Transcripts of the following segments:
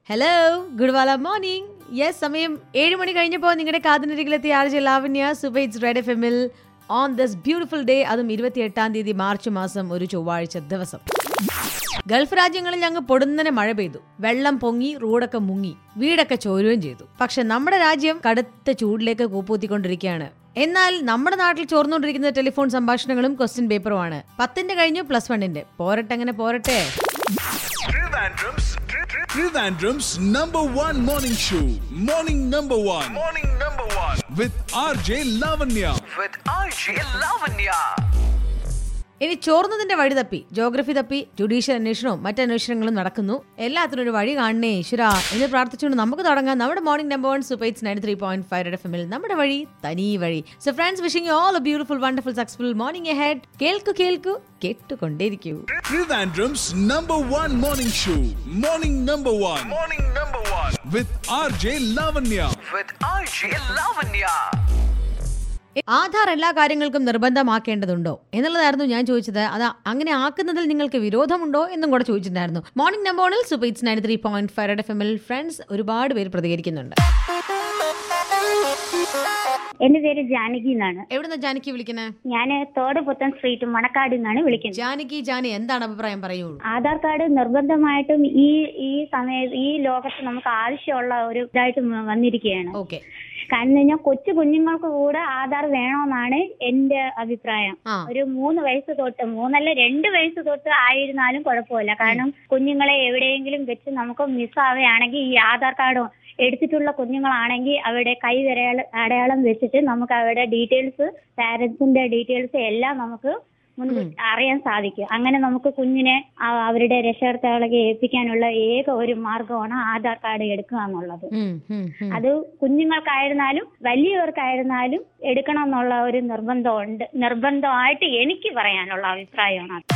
Hello good വാല morning yes സമയം ഏഴ് മണി കഴിഞ്ഞപ്പോൾ നിങ്ങളുടെ കാതിനരികിലെത്തിയ R J Lavanya superhits red F എമ്മിൽ ഓൺ ദിസ് ബ്യൂട്ടിഫുൾ ഡേ അതും ഇരുപത്തിയെട്ടാം തീയതി മാർച്ച് മാസം ഒരു ചൊവ്വാഴ്ച ദിവസം ഗൾഫ് രാജ്യങ്ങളിൽ ഞങ്ങൾ പൊടുന്നനെ മഴ പെയ്തു വെള്ളം പൊങ്ങി റോഡൊക്കെ മുങ്ങി വീടൊക്കെ ചോരുകയും ചെയ്തു പക്ഷെ നമ്മുടെ രാജ്യം കടുത്ത ചൂടിലേക്ക് കൂപ്പൂത്തിക്കൊണ്ടിരിക്കുകയാണ് എന്നാൽ നമ്മുടെ നാട്ടിൽ ചോർന്നുകൊണ്ടിരിക്കുന്ന ടെലിഫോൺ സംഭാഷണങ്ങളും ക്വസ്റ്റ്യൻ പേപ്പറുമാണ് പത്തിന്റെ കഴിഞ്ഞു പ്ലസ് വണ്ണിന്റെ പോരട്ടെ അങ്ങനെ പോരട്ടെ Trivandrum's, Tri- Tri- Trivandrum's number one morning show. Morning number one. Morning number one With RJ Lavanya. with RJ Lavanya. ഇനി ചോർന്നതിന്റെ വഴി തപ്പി ജോഗ്രഫി തപ്പി ജുഡീഷ്യൽ അന്വേഷണവും മറ്റ് അന്വേഷണങ്ങളും നടക്കുന്നു എല്ലാത്തിനും ഒരു വഴി കാണണേ ഈശ്വര എന്ന് പ്രാർത്ഥിച്ചുകൊണ്ട് നമുക്ക് തുടങ്ങാം നമ്മുടെ morning number one superhits ninety three point five F എമ്മിൽ നമ്മുടെ വഴി തനി വഴി so friends wishing all a beautiful wonderful successful morning head കേൾക്കു കേൾക്കു കേട്ടുകൊണ്ടേയിരിക്കൂ Trivandrum's number one morning show. Morning number one. Morning number one With RJ Lavanya. with RJ Lavanya. Aadhaar എല്ലാ കാര്യങ്ങൾക്കും നിർബന്ധമാക്കേണ്ടതുണ്ടോ എന്നുള്ളതായിരുന്നു ഞാൻ ചോദിച്ചത് അത് അങ്ങനെ ആക്കുന്നതിൽ നിങ്ങൾക്ക് വിരോധമുണ്ടോ എന്നും കൂടെ ചോദിച്ചിട്ടുണ്ടായിരുന്നു മോർണിംഗ് നമ്പർ വണിൽ superhits ninety three point five F എമ്മിൽ ഫ്രണ്ട്സ് ഒരുപാട് പേര് പ്രതികരിക്കുന്നുണ്ട് എന്റെ പേര് ജാനകി എന്നാണ് എവിടുന്ന ജാനകി വിളിക്കണേ ഞാൻ തോട് പുത്തൻ സ്ട്രീറ്റ് മണക്കാട് നിന്നാണ് വിളിക്കുന്നത് ജാനകി ജാനി എന്താണ് അഭിപ്രായം പറയുള്ളൂ ആധാർ കാർഡ് നിർബന്ധമായിട്ടും ഈ ഈ സമയത്ത് ഈ ലോകത്ത് നമുക്ക് ആവശ്യമുള്ള ഒരു ഇതായിട്ട് വ- വന്നിരിക്കുകയാണ് ഓക്കെ കാരണം കഴിഞ്ഞാൽ കൊച്ചു കുഞ്ഞുങ്ങൾക്ക് കൂടെ ആധാർ വേണമെന്നാണ് എന്റെ അഭിപ്രായം ആ. ഒരു മൂന്ന് വയസ്സ് തൊട്ട് മൂന്നല്ല രണ്ട് വയസ്സ് തൊട്ട് ആയിരുന്നാലും കുഴപ്പമില്ല കാരണം കുഞ്ഞുങ്ങളെ എവിടെയെങ്കിലും വെച്ച് നമുക്ക് മിസ്സാവുകയാണെങ്കിൽ ഈ ആധാർ കാർഡ് എടുത്തിട്ടുള്ള കുഞ്ഞുങ്ങളാണെങ്കിൽ അവരുടെ കൈ വിരയാള അടയാളം വെച്ചിട്ട് നമുക്ക് അവരുടെ ഡീറ്റെയിൽസ് പാരന്റ്സിന്റെ ഡീറ്റെയിൽസ് എല്ലാം നമുക്ക് മുൻപ് അറിയാൻ സാധിക്കും അങ്ങനെ നമുക്ക് കുഞ്ഞിനെ ആ- അവരുടെ രക്ഷകർത്താക്കളെ ഏൽപ്പിക്കാനുള്ള ഏക ഒരു മാർഗമാണ് ആധാർ കാർഡ് എടുക്കുക എന്നുള്ളത് അത് കുഞ്ഞുങ്ങൾക്കായിരുന്നാലും വലിയവർക്കായിരുന്നാലും എടുക്കണം എന്നുള്ള ഒരു നിർബന്ധമുണ്ട് നിർബന്ധമായിട്ട് എനിക്ക് പറയാനുള്ള അഭിപ്രായമാണ് അത്.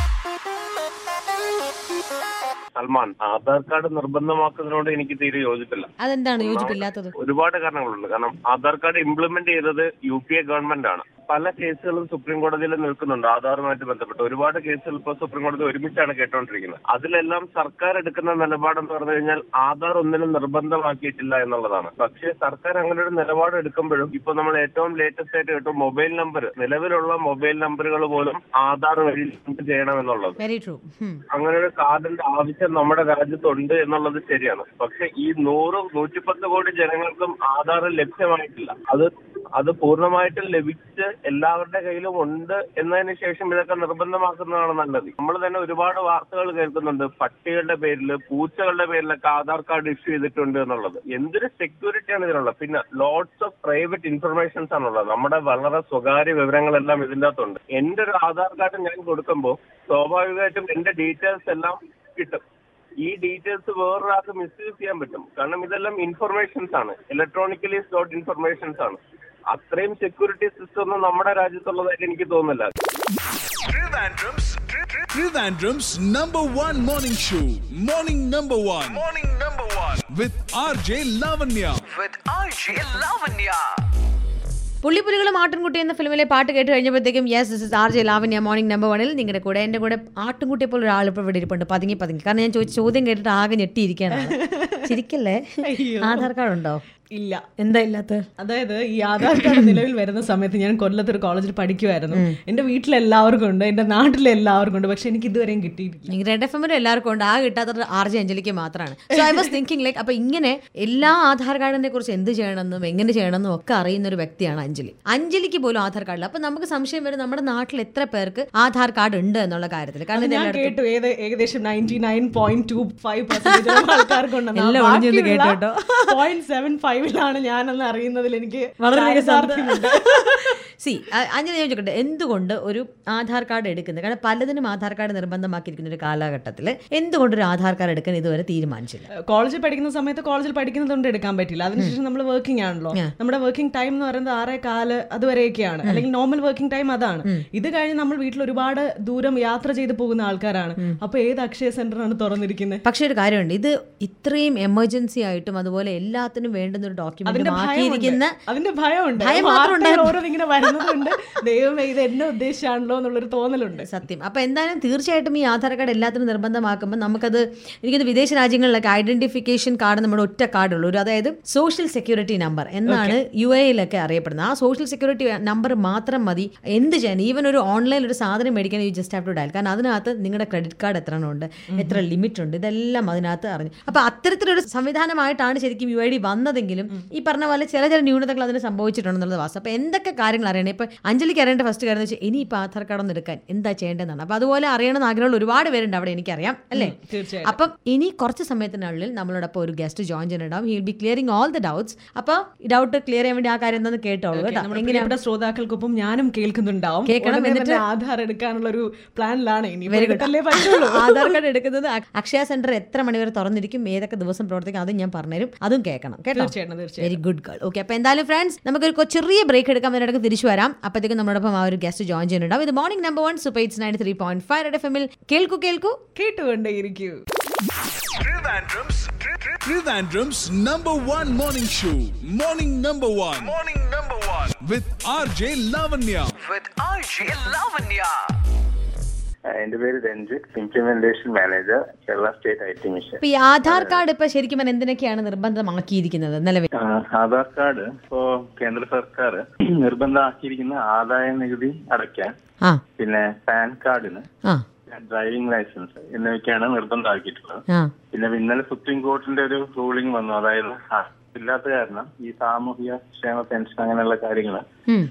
സൽമാൻ ആധാർ കാർഡ് നിർബന്ധമാക്കുന്നതിനോട് എനിക്ക് തീരെ യോജിപ്പില്ല അതെന്താണ് യോജിപ്പില്ലാത്തത് ഒരുപാട് കാരണങ്ങളുണ്ട് കാരണം ആധാർ കാർഡ് ഇംപ്ലിമെന്റ് ചെയ്തത് യു പി എ ഗവൺമെന്റ് ആണ് പല കേസുകളും സുപ്രീം കോടതിയിൽ നിൽക്കുന്നുണ്ട് ആധാറുമായിട്ട് ബന്ധപ്പെട്ട് ഒരുപാട് കേസുകൾ ഇപ്പോൾ സുപ്രീം കോടതി ഒരുമിച്ചാണ് കേട്ടോണ്ടിരിക്കുന്നത് അതിലെല്ലാം സർക്കാർ എടുക്കുന്ന നിലപാടെന്ന് പറഞ്ഞു കഴിഞ്ഞാൽ ആധാർ ഒന്നിനും നിർബന്ധമാക്കിയിട്ടില്ല എന്നുള്ളതാണ് പക്ഷേ സർക്കാർ അങ്ങനെ ഒരു നിലപാട് എടുക്കുമ്പോഴും ഇപ്പൊ നമ്മൾ ഏറ്റവും ലേറ്റസ്റ്റ് ആയിട്ട് കേട്ടു മൊബൈൽ നമ്പർ നിലവിലുള്ള മൊബൈൽ നമ്പറുകൾ പോലും ആധാർ വഴി ലിങ്ക് ചെയ്യണമെന്നുള്ളത് വെരി ട്രൂ അങ്ങനെ ഒരു കാർഡിന്റെ ആവശ്യം നമ്മുടെ രാജ്യത്തുണ്ട് എന്നുള്ളത് ശരിയാണ് പക്ഷെ ഈ നൂറ് നൂറ്റിപ്പത്ത് കോടി ജനങ്ങൾക്കും ആധാർ ലഭ്യമായിട്ടില്ല അത് അത് പൂർണ്ണമായിട്ടും ലഭിച്ച് എല്ലാവരുടെ കയ്യിലും ഉണ്ട് എന്നതിന് ശേഷം ഇതൊക്കെ നിർബന്ധമാക്കുന്നതാണ് നല്ലത് നമ്മൾ തന്നെ ഒരുപാട് വാർത്തകൾ കേൾക്കുന്നുണ്ട് പട്ടികളുടെ പേരിൽ പൂച്ചകളുടെ പേരിലൊക്കെ ആധാർ കാർഡ് ഇഷ്യൂ ചെയ്തിട്ടുണ്ട് എന്നുള്ളത് എന്തൊരു സെക്യൂരിറ്റിയാണ് ഇതിനുള്ളത് പിന്നെ ലോട്ട്സ് ഓഫ് പ്രൈവറ്റ് ഇൻഫർമേഷൻസ് ആണുള്ളത് നമ്മുടെ വളരെ സ്വകാര്യ വിവരങ്ങളെല്ലാം ഇതിൻ്റെ അകത്തുണ്ട് എന്റെ ഒരു ആധാർ കാർഡ് ഞാൻ കൊടുക്കുമ്പോൾ സ്വാഭാവികമായിട്ടും എന്റെ ഡീറ്റെയിൽസ് എല്ലാം കിട്ടും ഈ ഡീറ്റെയിൽസ് വേറൊരാൾക്ക് മിസ്യൂസ് ചെയ്യാൻ പറ്റും കാരണം ഇതെല്ലാം ഇൻഫർമേഷൻസ് ആണ് ഇലക്ട്രോണിക്കലി സ്റ്റോർഡ് ഇൻഫർമേഷൻസ് ആണ് അത്രയും സെക്യൂരിറ്റി സിസ്റ്റം ഒന്നും നമ്മുടെ രാജ്യത്തുള്ളതായിട്ട് എനിക്ക് തോന്നുന്നില്ല Trivandrum's, Tri- Tri- Trivandrum's number one morning show. Morning number one. Morning number one With RJ Lavanya. with RJ Lavanya. പുള്ളിപ്പുലികളും ആട്ടിൻകുട്ടി എന്ന ഫിലിമിലെ പാട്ട് കേട്ട് കഴിഞ്ഞപ്പോഴത്തേക്കും yes this is R J Lavanya morning number വണിൽ നിങ്ങളുടെ കൂടെ എൻ്റെ കൂടെ ആട്ടിൻകുട്ടിയെ പോലെ ഒരാൾ ഇപ്പോൾ ഇവിടെ ഇരിപ്പുണ്ട് പതുങ്ങി പതുങ്ങി കാരണം ഞാൻ ചോദിച്ച ചോദ്യം കേട്ടിട്ട് ആകെ ഞെട്ടിയിരിക്കുകയാണ് ചിരിക്കല്ലേ ആധാർ കാർഡ് ഉണ്ടോ ഇല്ല എന്താ ഇല്ലാത്ത അതായത് ഈ ആധാർ കാർഡ് നിലവിൽ വരുന്ന സമയത്ത് ഞാൻ കൊല്ലത്ത് ഒരു കോളേജിൽ പഠിക്കുമായിരുന്നു എന്റെ വീട്ടിലെല്ലാവർക്കും ഉണ്ട് എന്റെ നാട്ടിലെ എല്ലാവർക്കും ഉണ്ട് പക്ഷെ എനിക്ക് ഇതുവരെയും കിട്ടിയിട്ടില്ല റെഡ് എഫ് എമ്മിനും എല്ലാവർക്കും ഉണ്ട് ആ കിട്ടാത്തത് ആർ ജെ അഞ്ജലിക്ക് മാത്രമാണ് so I was thinking like അപ്പൊ ഇങ്ങനെ എല്ലാ ആധാർ കാർഡിനെ കുറിച്ച് എന്ത് ചെയ്യണമെന്നും എങ്ങനെ ചെയ്യണമെന്നും ഒക്കെ അറിയുന്ന ഒരു വ്യക്തിയാണ് അഞ്ജലി അഞ്ജലിക്ക് പോലും ആധാർ കാർഡില്ല അപ്പൊ നമുക്ക് സംശയം വരും നമ്മുടെ നാട്ടിൽ എത്ര പേർക്ക് ആധാർ കാർഡ് ഉണ്ട് എന്നുള്ള കാര്യത്തിൽ കാരണം ഇത് ഞാൻ എല്ലായിടത്തും- കേട്ടു ഏത് ഏകദേശം ninety nine point two five percentage ആൾക്കാർക്കുണ്ടെന്ന് എല്ലാം ഒളിഞ്ഞിരുന്ന് കേട്ടോ കേട്ടോ. പോയിന്റ് സെവൻ ഫൈവിലാണ് ഞാനെന്ന് അറിയുന്നതിൽ എനിക്ക് വളരെ ചാരിതാർത്ഥ്യമുണ്ട്. സി അഞ്ജലി ഞാൻ ചോദിക്കട്ടെ എന്തുകൊണ്ട് ഒരു ആധാർ കാർഡ് എടുക്കുന്നത് കാരണം പലതിനും ആധാർ കാർഡ് നിർബന്ധമാക്കിയിരിക്കുന്ന ഒരു കാലഘട്ടത്തിൽ എന്തുകൊണ്ട് ഒരു ആധാർ കാർഡ് എടുക്കാൻ ഇതുവരെ തീരുമാനിച്ചില്ല കോളേജിൽ പഠിക്കുന്ന സമയത്ത് കോളേജിൽ പഠിക്കുന്നതുകൊണ്ട് എടുക്കാൻ പറ്റില്ല അതിനുശേഷം നമ്മൾ വർക്കിംഗ് ആണല്ലോ നമ്മുടെ വർക്കിംഗ് ടൈം എന്ന് പറയുന്നത് ആറേ കാല് അതുവരെയൊക്കെയാണ് അല്ലെങ്കിൽ നോർമൽ വർക്കിംഗ് ടൈം അതാണ് ഇത് കഴിഞ്ഞ് നമ്മൾ വീട്ടിൽ ഒരുപാട് ദൂരം യാത്ര ചെയ്ത് പോകുന്ന ആൾക്കാരാണ് അപ്പൊ ഏത് അക്ഷയ സെന്ററാണ് തുറന്നിരിക്കുന്നത് പക്ഷേ ഒരു കാര്യമുണ്ട് ഇത് ഇത്രയും എമർജൻസി ആയിട്ടും അതുപോലെ എല്ലാത്തിനും വേണ്ടുന്ന എന്നൊരു ഡോക്യുമെന്റ് അതിന്റെ മാറ്റിയിരിക്കുന്ന ഭയമുണ്ട്. അതിന്റെ ഭയമുണ്ട് ഭയം മാത്രം വാർത്തകൾ ഉണ്ടായിരുന്നു. ഓരോന്ന് ഇങ്ങനെ വരുന്നതുകൊണ്ട് ദൈവമേ ഇത് എന്നെ ഉദ്ദേശിച്ചാണല്ലോ എന്നുള്ളൊരു തോന്നലുണ്ട് സത്യം അപ്പൊ എന്തായാലും തീർച്ചയായിട്ടും ഈ ആധാർ കാർഡ് എല്ലാത്തിനും നിർബന്ധമാക്കുമ്പോൾ നമുക്കത് എനിക്കത് വിദേശ രാജ്യങ്ങളിലൊക്കെ ഐഡന്റിഫിക്കേഷൻ കാർഡ് നമ്മുടെ ഒറ്റ കാർഡുള്ളൂ ഒരു അതായത് സോഷ്യൽ സെക്യൂരിറ്റി നമ്പർ എന്നാണ് യു എയിലൊക്കെ അറിയപ്പെടുന്നത് ആ സോഷ്യൽ സെക്യൂരിറ്റി നമ്പർ മാത്രം മതി എന്ത് ചെയ്യാൻ ഈവൻ ഒരു ഓൺലൈൻ ഒരു സാധനം മേടിക്കാൻ you just have to dial കാരണം അതിനകത്ത് നിങ്ങളുടെ ക്രെഡിറ്റ് കാർഡ് എത്ര എണ്ണം ഉണ്ട് എത്ര ലിമിറ്റ് ഉണ്ട് ഇതെല്ലാം അതിനകത്ത് അറിഞ്ഞു അപ്പൊ അത്തരത്തിലൊരു സംവിധാനമായിട്ടാണ് ശരിക്കും യു ഐ ഡി വന്നതെങ്കിലും ഈ പറഞ്ഞ പോലെ ചില ചില ന്യൂനതകൾ അതിന് സംഭവിച്ചിട്ടുണ്ടെന്നുള്ളത് വാസ്തവം അപ്പൊ എന്തൊക്കെ കാര്യങ്ങൾ അറിയണം ഇപ്പൊ അഞ്ജലിക്ക് അറിയേണ്ട ഫസ്റ്റ് കാര്യം എന്ന് വെച്ചാൽ ഇനി ഇപ്പൊ ആധാർ കാർഡ് ഒന്ന് എടുക്കാൻ എന്താ ചെയ്യേണ്ടതെന്നാണ് അപ്പൊ അതുപോലെ അറിയണമെന്ന് ആഗ്രഹമുള്ള ഒരുപാട് പേരുണ്ട് അവിടെ എനിക്കറിയാം അല്ലേ തീർച്ചയായും. അപ്പം ഇനി കുറച്ച് സമയത്തിനുള്ളിൽ നമ്മളോടൊപ്പം ഒരു ഗസ്റ്റ് ജോയിൻ ചെയ്യുന്നുണ്ടാവും he'll be clearing all the doubts അപ്പോൾ ഡൗട്ട് ക്ലിയർ ചെയ്യാൻ വേണ്ടി ആ കാര്യം എന്താണെന്ന് കേട്ടോളൂ കേട്ടോ നമ്മുടെ എങ്ങനെയാണ് പ്രിയപ്പെട്ട ശ്രോതാക്കൾക്കൊപ്പം ഞാനും കേൾക്കുന്നുണ്ടാവും കേൾക്കണം, ഉടനെ എന്നിട്ട് തന്നെ ആധാർ എടുക്കാനുള്ള ഒരു പ്ലാനിലാണ് ഇനി Very good. എടുത്തല്ലേ പറ്റുള്ളൂ ആധാർ കാർഡ് എടുക്കുന്നത് അ- അക്ഷയ സെന്റർ എത്ര മണിവരെ തുറന്നിരിക്കും ഏതൊക്കെ ദിവസം പ്രവർത്തിക്കും അതും ഞാൻ പറഞ്ഞുതരും അതും കേൾക്കണം കേട്ടോ തീർച്ചയായിട്ടും തീർച്ചയായും വെരി ഗുഡ് ഗേൾ ഓക്കെ അപ്പോൾ എന്തായാലും ഫ്രണ്ട്സ് നമുക്കൊരു കൊ- ചെറിയ ബ്രേക്ക് എടുക്കാൻ വേണ്ടിയിട്ട് തിരിച്ചു വരാം അപ്പോഴത്തേക്കും നമ്മളോടൊപ്പം ആ ഒരു ഗസ്റ്റ് ജോയിൻ ചെയ്യുന്നുണ്ടാവും ഇത് morning number one super it's ninety three point five F എമ്മിൽ കേൾക്കൂ കേൾക്കൂ കേട്ടുകൊണ്ടേയിരിക്കൂ Trivandrum's, Tri- Tri- Trivandrum's number one morning show. Morning number one. Morning number one. With RJ Lavanya. With RJ Lavanya. എന്റെ പേര് Ranjith implementation manager Kerala state I T mission ഇപ്പൊ ഈ Aadhaar card ഇപ്പൊ ശരിക്കും പറഞ്ഞാൽ എന്തിനൊക്കെയാണ് നിർബന്ധമാക്കിയിരിക്കുന്നത് നിലവിൽ ആ, ആധാർ കാർഡ് ഇപ്പോ കേന്ദ്ര സർക്കാർ നിർബന്ധമാക്കിയിരിക്കുന്ന ആദായ നികുതി അടയ്ക്കാൻ ആ പിന്നെ പാൻ കാർഡിന് ആ ഡ്രൈവിംഗ് ലൈസൻസ് എന്നിവയ്ക്കാണ് നിർബന്ധമാക്കിയിട്ടുള്ളത് ആ പിന്നെ ഇന്നലെ സുപ്രീം കോർട്ടിന്റെ ഒരു റൂളിംഗ് വന്നു അതായത് ആ, ഇല്ലാത്ത കാരണം ഈ സാമൂഹിക ക്ഷേമ പെൻഷൻ അങ്ങനെയുള്ള കാര്യങ്ങൾ ഉം.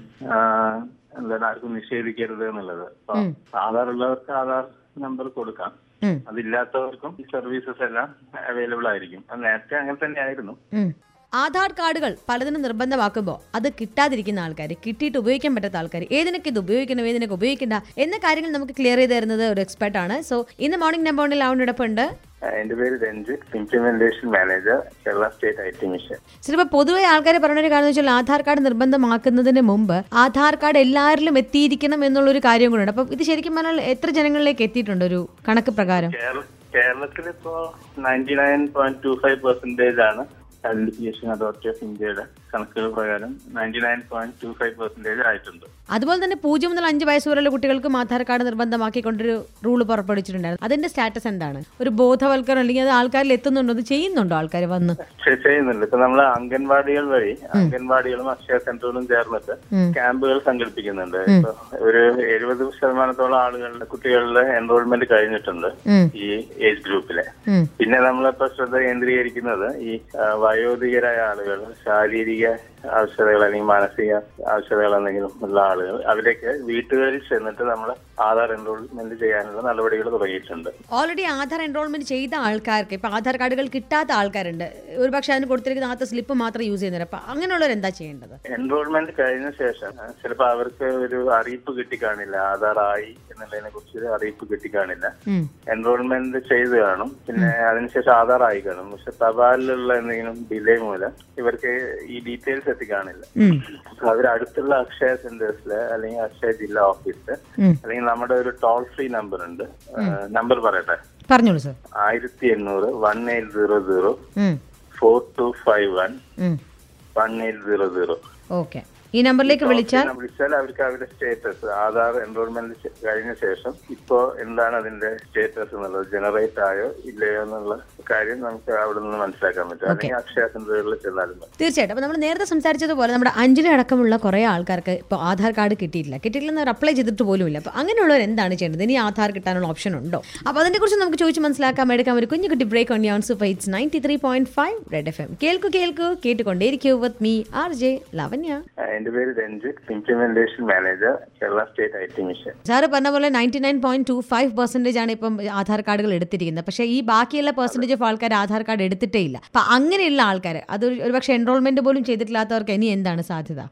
എന്താണ് ആർക്കും നിഷേധിക്കരുത് എന്നുള്ളത് അപ്പൊ ആധാർ ഉള്ളവർക്ക് ആധാർ നമ്പർ കൊടുക്കാം ഉം. അതില്ലാത്തവർക്കും ഈ സർവീസസ് എല്ലാം അവൈലബിൾ ആയിരിക്കും അത് നേരത്തെ അങ്ങനെ തന്നെ ആയിരുന്നു ഉം. ആധാർ കാർഡുകൾ പലതിനും നിർബന്ധമാക്കുമ്പോൾ അത് കിട്ടാതിരിക്കുന്ന ആൾക്കാർ കിട്ടിയിട്ട് ഉപയോഗിക്കാൻ പറ്റാത്ത ആൾക്കാർ ഏതിനൊക്കെ ഇത് ഉപയോഗിക്കണം ഏതിനൊക്കെ ഉപയോഗിക്കണ്ട എന്ന കാര്യങ്ങൾ നമുക്ക് ക്ലിയർ ചെയ്ത് തരുന്നത് ഒരു എക്സ്പെർട്ട് ആണ് സോ ഇന്ന് മോർണിംഗ് നമ്പർ വണ്ണിൽ അവനോടൊപ്പം ഉണ്ട് ആ, എന്റെ പേര് Ranjith implementation manager Kerala state I T mission ചിലപ്പോൾ പൊതുവെ ആൾക്കാർ പറഞ്ഞൊരു കാര്യം എന്ന് വെച്ചാൽ ആധാർ കാർഡ് നിർബന്ധമാക്കുന്നതിന് മുമ്പ് ആധാർ കാർഡ് എല്ലാവരിലും എത്തിയിരിക്കണം എന്നുള്ളൊരു കാര്യം കൂടെ അപ്പം ഇത് ശരിക്കും പറഞ്ഞാൽ എത്ര ജനങ്ങളിലേക്ക് എത്തിയിട്ടുണ്ട് ഒരു കണക്ക് പ്രകാരം കേരളത്തിൽ ഇപ്പോ ninety nine point two five percentage ആണ് ഐഡന്റിഫിക്കേഷൻ അതോറിറ്റി ഓഫ് ഇന്ത്യയുടെ കണക്കുകൾ പ്രകാരം ninety nine point two five percentage ആയിട്ടുണ്ട് അതുപോലെ തന്നെ പൂജ്യം മുതൽ അഞ്ച് വയസ്സ് വരെയുള്ള കുട്ടികൾക്കും ആധാർ കാർഡ് നിർബന്ധമാക്കിക്കൊണ്ടൊരു റൂള് പുറപ്പെടുവിച്ചിട്ടുണ്ടായിരുന്നു അതിന്റെ സ്റ്റാറ്റസ് എന്താണ് ഒരു ബോധവൽക്കരണം അല്ലെങ്കിൽ അത് ആൾക്കാരിൽ എത്തുന്നുണ്ടോ അത് ചെയ്യുന്നുണ്ടോ ആൾക്കാർ വന്ന് ചെ- ചെയ്യുന്നുണ്ട് ഇപ്പൊ നമ്മള് അംഗൻവാടികൾ വഴി അംഗൻവാടികളും അക്ഷയ സെന്ററുകളും ചേർന്നിട്ട് ക്യാമ്പുകൾ സംഘടിപ്പിക്കുന്നുണ്ട് ഇപ്പൊ ഒരു എഴുപത് ശതമാനത്തോളം ആളുകളുടെ കുട്ടികളുടെ എൻറോൾമെന്റ് കഴിഞ്ഞിട്ടുണ്ട് ഉം. ഈ ഏജ് ഗ്രൂപ്പിലെ ഉം. പിന്നെ നമ്മളിപ്പോ ശ്രദ്ധ കേന്ദ്രീകരിക്കുന്നത് ഈ ആ, വയോധികരായ ആളുകൾ ശാരീരിക ആവശ്യതകൾ അല്ലെങ്കിൽ മാനസിക ആവശ്യതകൾ എന്തെങ്കിലും ഉള്ള ആളുകൾ അവരൊക്കെ വീട്ടുകളിൽ ചെന്നിട്ട് നമ്മൾ ആധാർ എൻറോൾമെന്റ് ചെയ്യാനുള്ള നടപടികൾ തുടങ്ങിയിട്ടുണ്ട് ഓൾറെഡി ആധാർ എൻറോൾമെന്റ് ചെയ്ത ആൾക്കാർക്ക് ഇപ്പൊ ആധാർ കാർഡുകൾ കിട്ടാത്ത ആൾക്കാരുണ്ട് ഒരു പക്ഷെ അതിന് കൊടുത്തിരിക്കുന്ന ആദ്യത്തെ സ്ലിപ്പ് മാത്രം യൂസ് ചെയ്യുന്നത് അപ്പൊ അങ്ങനെയുള്ളവർ എന്താ ചെയ്യേണ്ടത് എൻറോൾമെന്റ് കഴിഞ്ഞ ശേഷം ചിലപ്പോൾ അവർക്ക് ഒരു അറിയിപ്പ് കിട്ടിക്കാണില്ല ആധാർ ആയി എന്നുള്ളതിനെ കുറിച്ച് ഒരു അറിയിപ്പ് കിട്ടിക്കാണില്ല ഉം. എൻറോൾമെന്റ് ചെയ്ത് കാണും പിന്നെ അതിനുശേഷം ആധാർ ആയി കാണും പക്ഷെ തപാലിലുള്ള എന്തെങ്കിലും ഡിലേ മൂലം ഇവർക്ക് ഈ ഡീറ്റെയിൽസ് എത്തിക്കാണില്ല ഉം. അപ്പൊ അവർ അടുത്തുള്ള അക്ഷയ സെന്റേഴ്സില് അല്ലെങ്കിൽ അക്ഷയ ജില്ലാ ഓഫീസില് ഉം. അല്ലെങ്കിൽ നമ്മുടെ ഒരു ടോൾ ഫ്രീ നമ്പർ ഉണ്ട് നമ്പർ പറയട്ടെ പറഞ്ഞോളൂ സർ ആയിരത്തി എണ്ണൂറ് വൺ എയ്റ്റ് സീറോ സീറോ ഉം. ഫോർ ടു ഫൈവ് വൺ ഉം. One eight zero zero okay ഈ നമ്പറിലേക്ക് വിളിച്ചാൽ വിളിച്ചാൽ അവർക്ക് അവരുടെ സ്റ്റേറ്റസ് ആധാർ എൻറോൾമെന്റ് കഴിഞ്ഞ ശേഷം ഇപ്പോ എന്താണ് അതിന്റെ സ്റ്റേറ്റസ് എന്നുള്ളത് ജനറേറ്റ് ആയോ ഇല്ലയോ എന്നുള്ള കാര്യം നമുക്ക് അവിടെ നിന്ന് മനസ്സിലാക്കാൻ പറ്റും അല്ലെങ്കിൽ അക്ഷയ സെന്ററുകളിൽ ചെന്നാലും മതി തീർച്ചയായിട്ടും അപ്പോൾ നമ്മൾ നേരത്തെ സംസാരിച്ചതുപോലെ നമ്മുടെ അഞ്ജലി അടക്കമുള്ള കുറേ ആൾക്കാർക്ക് ഇപ്പോൾ ആധാർ കാർഡ് കിട്ടിയിട്ടില്ല കിട്ടിയിട്ടില്ലെന്ന് അവർ അപ്ലൈ ചെയ്തിട്ട് പോലുമില്ല അപ്പോൾ അങ്ങനെയുള്ളവർ എന്താണ് ചെയ്യേണ്ടത് ഇനി ആധാർ കിട്ടാനുള്ള ഓപ്ഷൻ ഉണ്ടോ അപ്പോൾ അതിനെക്കുറിച്ച് നമുക്ക് ചോദിച്ച് മനസ്സിലാക്കാൻ എടുക്കാം ഒരു കുഞ്ഞു കുട്ടി ബ്രേക്ക് ഓൺ യോൺ super it's ninety three point five red F M കേൾക്കൂ കേൾക്കൂ കേട്ടുകൊണ്ടേയിരിക്കൂ with me R J Lavanya ആ, എന്റെ പേര് Ranjith implementation manager Kerala state I T mission sir പറഞ്ഞ പോലെ ninety nine point two five percentage ആണ് ഇപ്പം ആധാർ കാർഡുകൾ എടുത്തിരിക്കുന്നത് പക്ഷേ ഈ ബാക്കിയുള്ള പെർസെൻറ്റേജ് ഓഫ് ആൾക്കാർ ആധാർ കാർഡ് എടുത്തിട്ടേ ഇല്ല അപ്പം അങ്ങനെയുള്ള ആൾക്കാർ അത് ഒരു- ഒരുപക്ഷെ എൻറോൾമെന്റ് പോലും ചെയ്തിട്ടില്ലാത്തവർക്ക് ഇനി എന്താണ് സാധ്യത ആ,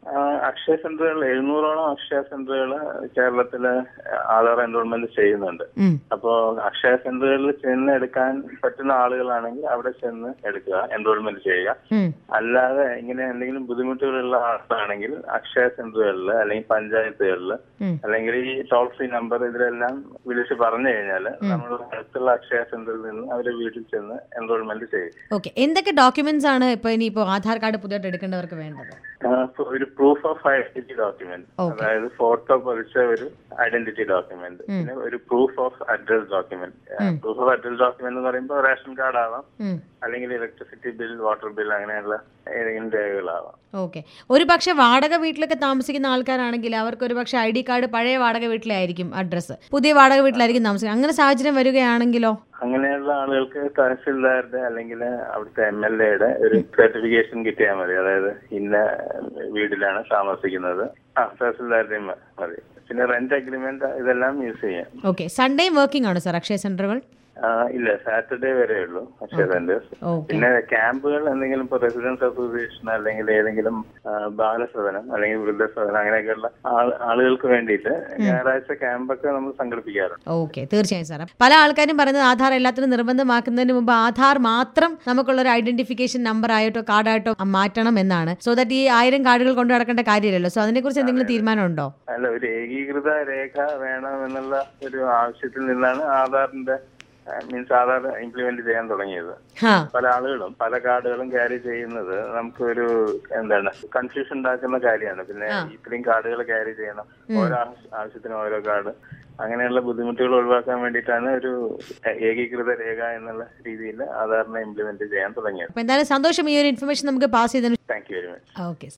അക്ഷയ സെന്ററുകൾ എഴുന്നൂറോളം അക്ഷയ സെന്ററുകൾ കേരളത്തില് ആധാർ എൻറോൾമെന്റ് ചെയ്യുന്നുണ്ട് ഉം. അപ്പോ അക്ഷയ സെന്ററുകളിൽ ചെന്ന് എടുക്കാൻ പറ്റുന്ന ആളുകളാണെങ്കിൽ അവിടെ ചെന്ന് എടുക്കുക എൻറോൾമെന്റ് ചെയ്യുക ഉം. അല്ലാതെ ഇങ്ങനെ എന്തെങ്കിലും ബുദ്ധിമുട്ടുകളുള്ള ആളാണെങ്കിൽ അക്ഷയ സെന്ററുകളിൽ അല്ലെങ്കിൽ പഞ്ചായത്തുകളിൽ ഉം. അല്ലെങ്കിൽ ഈ ടോൾ ഫ്രീ നമ്പർ ഇതിലെല്ലാം വിളിച്ച് പറഞ്ഞു കഴിഞ്ഞാൽ നമ്മൾ അടുത്തുള്ള അക്ഷയ സെന്ററിൽ നിന്ന് അവരെ വീട്ടിൽ ചെന്ന് എൻറോൾമെന്റ് ചെയ്യും ഓക്കെ എന്തൊക്കെ ഡോക്യുമെന്റ്സ് ആണ് ഇപ്പൊ ഇനിയിപ്പോ ആധാർ കാർഡ് പുതിയതായിട്ട് എടുക്കേണ്ടവർക്ക് വേണ്ടത് ആ, ഇപ്പൊ ഒരു proof of identity document Okay. അതായത് ഫോട്ടോ പതിച്ച ഒരു ഐഡന്റിറ്റി ഡോക്യുമെന്റ് പിന്നെ ഒരു proof of address document proof of address document എന്ന് പറയുമ്പോൾ റേഷൻ കാർഡ് ആവാം ഉം. അല്ലെങ്കിൽ ഇലക്ട്രിസിറ്റി ബിൽ വാട്ടർ ബിൽ അങ്ങനെയുള്ള ഏതെങ്കിലും രേഖകളാവാം ഓക്കെ ഒരു പക്ഷെ വാടക വീട്ടിലൊക്കെ താമസിക്കുന്ന ആൾക്കാരാണെങ്കിൽ അവർക്ക് ഒരു പക്ഷെ ഐ ഡി കാർഡ് പഴയ വാടക വീട്ടിലായിരിക്കും അഡ്രസ്സ് പുതിയ വാടക വീട്ടിലായിരിക്കും താമസിക്കുന്നത് അങ്ങനെ സാഹചര്യം വരികയാണെങ്കിലോ അങ്ങനെയുള്ള ആളുകൾക്ക് തഹസിൽദാരുടെ അല്ലെങ്കിൽ അവിടുത്തെ എം എൽ എയുടെ ഒരു സർട്ടിഫിക്കേഷൻ കിട്ടിയാൽ മതി അതായത് ഇന്ന വീട്ടിലാണ് താമസിക്കുന്നത് ആ തഹസിൽദാരുടെയും മതി പിന്നെ റെന്റ് അഗ്രിമെന്റ് ഇതെല്ലാം യൂസ് ചെയ്യാം ഓക്കെ സൺഡേയും വർക്കിംഗ് ആണ് സാർ അക്ഷയ സെന്ററുകൾ ആ, ഇല്ല സാറ്റർഡേ വരെ ഉള്ളൂ അക്ഷയ സെന്റേഴ്സ് ഓക്കെ പിന്നെ ക്യാമ്പുകൾ എന്തെങ്കിലും ഇപ്പൊ റെസിഡൻസ് അസോസിയേഷൻ അല്ലെങ്കിൽ ഏതെങ്കിലും ആ, ബാലസദനം അല്ലെങ്കിൽ വൃദ്ധസദനം അങ്ങനെയൊക്കെയുള്ള ആൾ- ആളുകൾക്ക് വേണ്ടിയിട്ട് ഞായറാഴ്ച ക്യാമ്പൊക്കെ നമ്മൾ സംഘടിപ്പിക്കാറുണ്ട് ഓക്കെ തീർച്ചയായും സാർ പല ആൾക്കാരും പറയുന്നത് ആധാർ എല്ലാത്തിനും നിർബന്ധമാക്കുന്നതിന് മുമ്പ് ആധാർ മാത്രം നമുക്കുള്ള ഒരു ഐഡന്റിഫിക്കേഷൻ നമ്പർ ആയിട്ടോ കാർഡായിട്ടോ മാറ്റണം എന്നാണ് സോ ദാറ്റ് ഈ ആയിരം കാർഡുകൾ കൊണ്ടു നടക്കേണ്ട കാര്യമില്ലല്ലോ സോ അതിനെക്കുറിച്ച് എന്തെങ്കിലും തീരുമാനമുണ്ടോ അല്ല ഒരു ഏകീകൃത രേഖ വേണം എന്നുള്ള ഒരു ആവശ്യത്തിൽ നിന്നാണ് ആധാറിന്റെ മീൻസ് ആധാർ ഇംപ്ലിമെന്റ് ചെയ്യാൻ തുടങ്ങിയത് ഹാ പല ആളുകളും പല കാർഡുകളും ക്യാരി ചെയ്യുന്നത് നമുക്കൊരു എന്താണ് കൺഫ്യൂഷൻ ഉണ്ടാക്കുന്ന കാര്യമാണ് പിന്നെ ഇത്രയും കാർഡുകൾ ക്യാരി ചെയ്യണം ഓരോ ആവശ്യ- ആവശ്യത്തിനും ഓരോ കാർഡ് അങ്ങനെയുള്ള ബുദ്ധിമുട്ടുകൾ ഒഴിവാക്കാൻ വേണ്ടിയിട്ടാണ് ഒരു ഏകീകൃത രേഖ എന്നുള്ള രീതിയിൽ ആധാറിനെ ഇംപ്ലിമെന്റ് ചെയ്യാൻ തുടങ്ങിയത് അപ്പൊ എന്തായാലും സന്തോഷം ഈ ഒരു ഇൻഫർമേഷൻ നമുക്ക് പാസ് ചെയ്തതിന് thank you very much okay